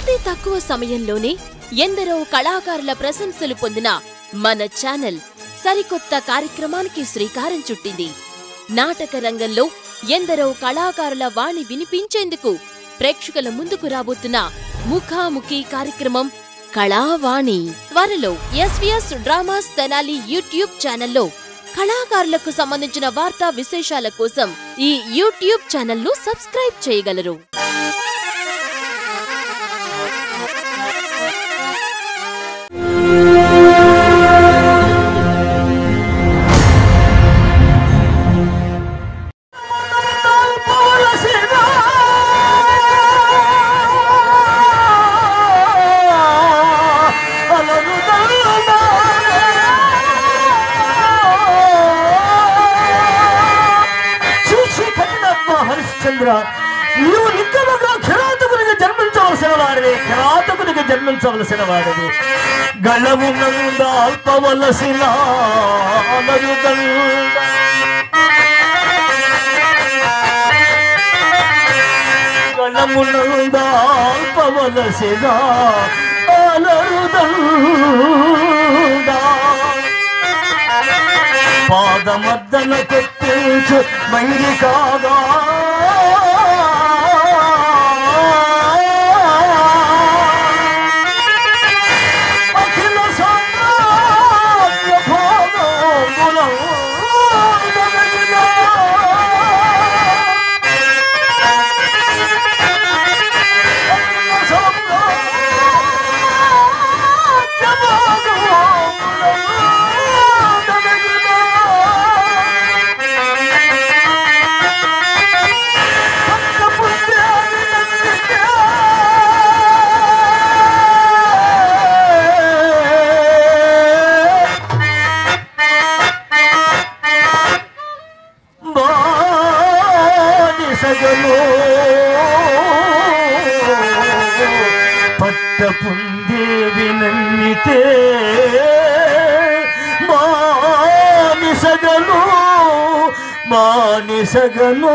అతి తక్కువ సమయంలోనే ఎందరో కళాకారుల ప్రశంసలు పొందిన మన ఛానల్ సరికొత్త కార్యక్రమానికి శ్రీకారం చుట్టింది నాటక రంగంలో ఎందరో కళాకారుల వాణి వినిపించేందుకు ప్రేక్షకుల ముందుకు రాబోతున్న ముఖాముఖి కార్యక్రమం కళావాణి త్వరలో ఎస్వీఎస్ డ్రామాస్ తెనాలి యూట్యూబ్ ఛానల్లో కళాకారులకు సంబంధించిన వార్తా విశేషాల కోసం ఈ యూట్యూబ్ ఛానల్ను సబ్స్క్రైబ్ చేయగలరు చూసి కఠినత్మ హరిశ్చంద్ర నీవు నిత్యముగా కిరాతకునికి జన్మించవలసిన వాడివి కిరాతకునికి జన్మించవలసిన వాడివి గళము నంద అల్పవలసిన నరుదండ గళము నంద అల్పవలసిన నరుదండ పాదమద్దన కొట్టించు మైరి కాగా అఖిల సామ్రాజ్య భోగములం దొరికిన. అఖిల సామ్రాజ్య భోగములం దొరికిన. బానిసగను పట్ట పుందేవి నమ్మితే మానిసగను మానిసగను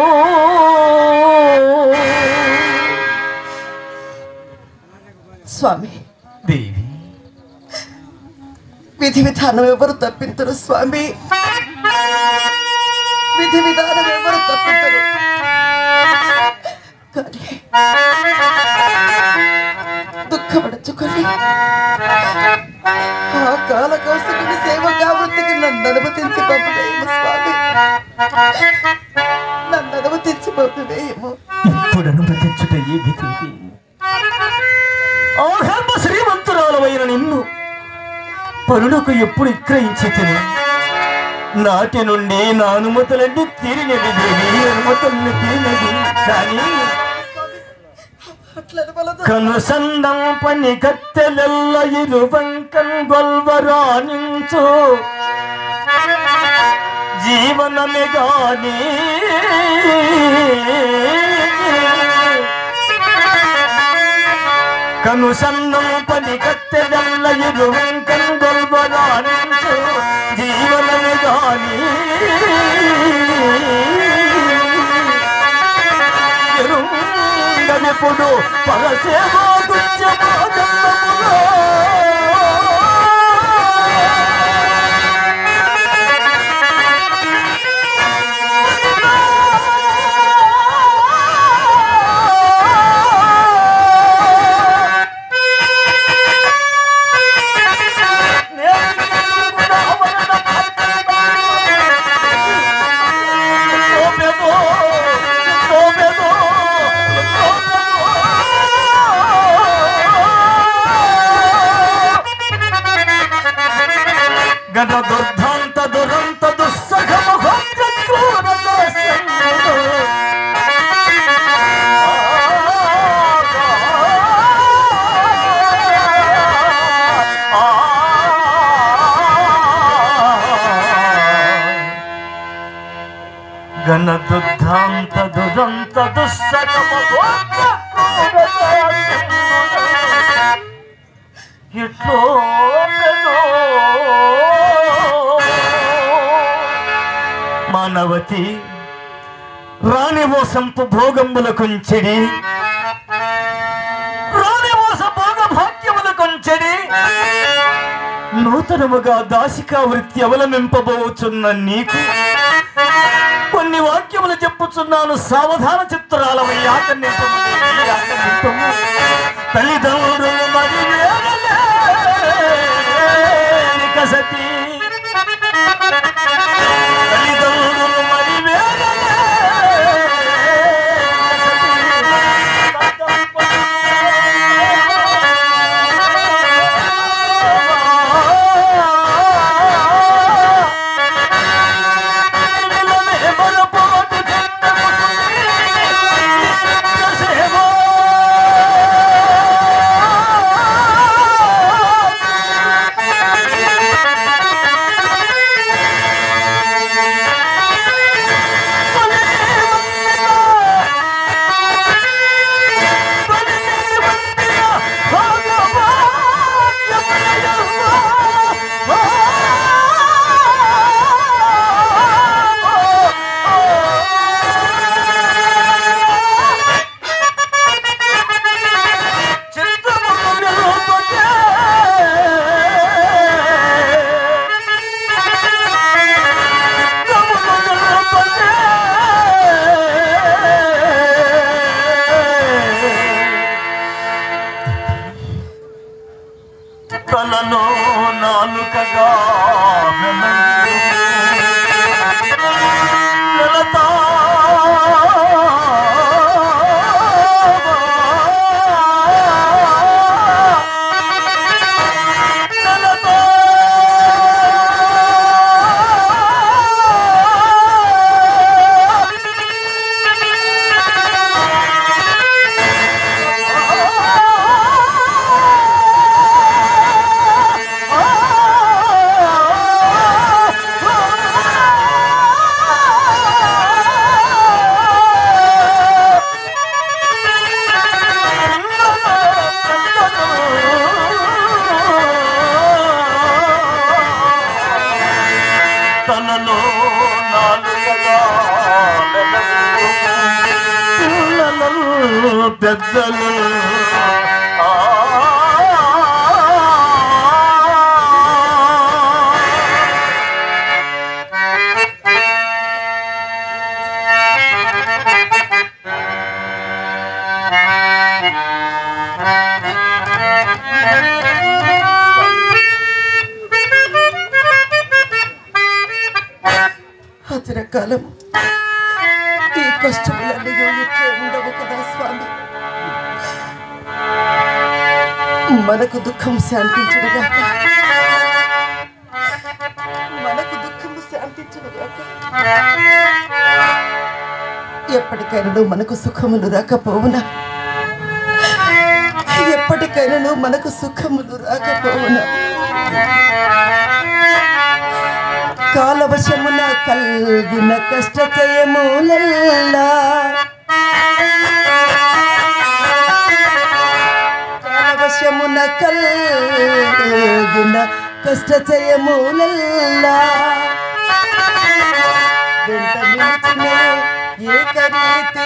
స్వామి దేవి విధి విధానం ఎవరు తప్పించరు స్వామి విధి విధానం ఎవరు తప్పించరు కానీ దుఃఖపడచుకొని ఆ కాల కౌశకుని సేవ కావృత్తికి నన్ను అనుమతించి పంపివేయము స్వామి నన్ను అనుమతించి పంపివేయము ఇప్పుడు అనుమతించుట ఏమి దేవి ఆహర్మ శ్రీమంతురాలమైన నిన్ను పరులకు ఎప్పుడు విక్రయించి తిను నాటి నుండి నా అనుమతులన్నీ తీరినవి దేవి అనుమతుల్ని తీరినవి కానీ అట్లా అనవలదు. కనుసందం పని కత్తెలెల్ల ఇరువంకన్ గొల్వరానించు జీవనమే గాని కనుసన్నం పని కత్తెలెల్ల ఇరువంకన్ గొల్వరానించు జీవనమే గాని ఎరుంగనిపుడు పరసేవా గుత్యమాగమ్మములో గద దుర్ధాంత దురంత దుస్సఖమ భద్రక్రూర దోషములు. ఆ గణ దుర్ధాంత దురంత దుస్సఖమ భద్రక్రూర దోషములు. ఎట్లో పెనో మానవతి రాణి ఓ సంపు భోగంబుల కుంచెడి రాణి నూతనముగా దాసికా వృత్తి అవలంబింపబోచున్న నీకు కొన్ని వాక్యములు చెప్పుచున్నాను సావధాన చిత్రాలవయ్యా తల్లిదండ్రులు మరి వేగలేని కసతి తల్లిదండ్రులు మరి తలలో నాలుకగా మెలంగు. లలతా లలతా తనలో నాలుగగా పిల్లలు పెద్దలు అతర కాలం ఈ కష్టములన్నీ ఇట్లే ఉండవు కదా స్వామి మనకు దుఃఖం శాంతించుడుగాక మనకు దుఃఖం శాంతించుడుగాక ఎప్పటికైనా మనకు సుఖములు రాకపోవునా ఎప్పటికైనా మనకు సుఖములు రాకపోవునా కాలవశమున కల్గిన కష్టచయములల్లా కాలవశమున కల్గిన కష్టచయములల్లా వెంట నిలిచిన ఏకరీతి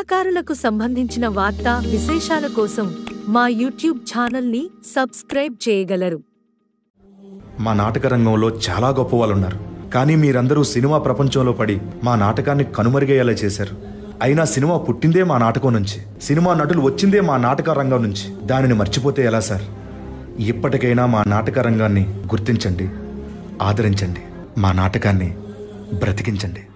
కళాకారులకు సంబంధించిన వార్తా విశేషాల కోసం మా యూట్యూబ్ ఛానల్ని సబ్స్క్రైబ్ చేయగలరు మా నాటక రంగంలో చాలా గొప్ప వాళ్ళు ఉన్నారు కానీ మీరందరూ సినిమా ప్రపంచంలో పడి మా నాటకాన్ని కనుమరుగయ్యేలా చేశారు అయినా సినిమా పుట్టిందే మా నాటకం నుంచి సినిమా నటులు వచ్చిందే మా నాటక రంగం నుంచి దానిని మర్చిపోతే ఎలా సార్ ఇప్పటికైనా మా నాటక రంగాన్ని గుర్తించండి ఆదరించండి మా నాటకాన్ని బ్రతికించండి